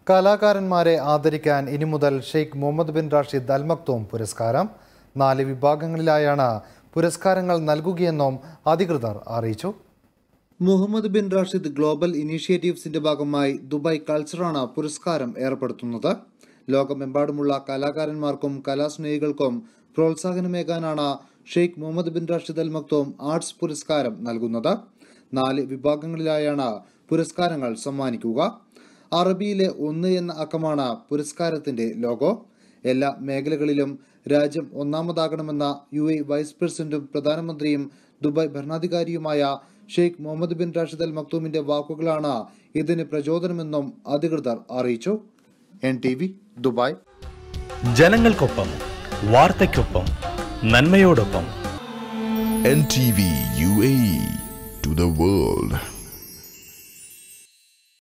കലാകാരന്മാരെ ആദരിക്കാൻ ഇനി മുതൽ Sheikh Mohammed bin Rashid Al Maktoum പുരസ്കാരം നാല് വിഭാഗങ്ങളിലായാണ് പുരസ്കാരങ്ങൾ നൽകുകയെന്നും അധികൃതർ അറിയിച്ചു മുഹമ്മദ് ബിൻ റാഷിദ് ഗ്ലോബൽ ഇനീഷ്യേറ്റീവ്സിന്റെ ഭാഗമായി ദുബായ് കൾച്ചറാണ് പുരസ്കാരം ഏർപ്പെടുത്തുന്നത് ലോകമെമ്പാടുമുള്ള കലാകാരന്മാർക്കും കലാസ്നേഹികൾക്കും പ്രോത്സാഹനമേകാനാണ് Sheikh Mohammed bin Rashid Al Maktoum arts പുരസ്കാരം നൽകുന്നത് നാല് വിഭാഗങ്ങളിലായാണ് പുരസ്കാരങ്ങൾ സമ്മാനിക്കുക അറബിയിലെ ഒന്ന് എന്ന അക്കമാണ് പുരസ്കാരത്തിന്റെ ലോഗോ എല്ലാ മേഖലകളിലും രാജ്യം ഒന്നാമതാകണമെന്ന യു എ വൈസ് പ്രസിഡന്റും പ്രധാനമന്ത്രിയും ദുബായ് ഭരണാധികാരിയുമായ Sheikh Mohammed bin Rashid Al മക്തൂമിന്റെ വാക്കുകളാണ് ഇതിന് പ്രചോദനമെന്നും അധികൃതർ അറിയിച്ചു എൻ ടി വി ദുബായ് ജനങ്ങൾക്കൊപ്പം വാർത്തയ്ക്കൊപ്പം നന്മയോടൊപ്പം NTV UAE to the world.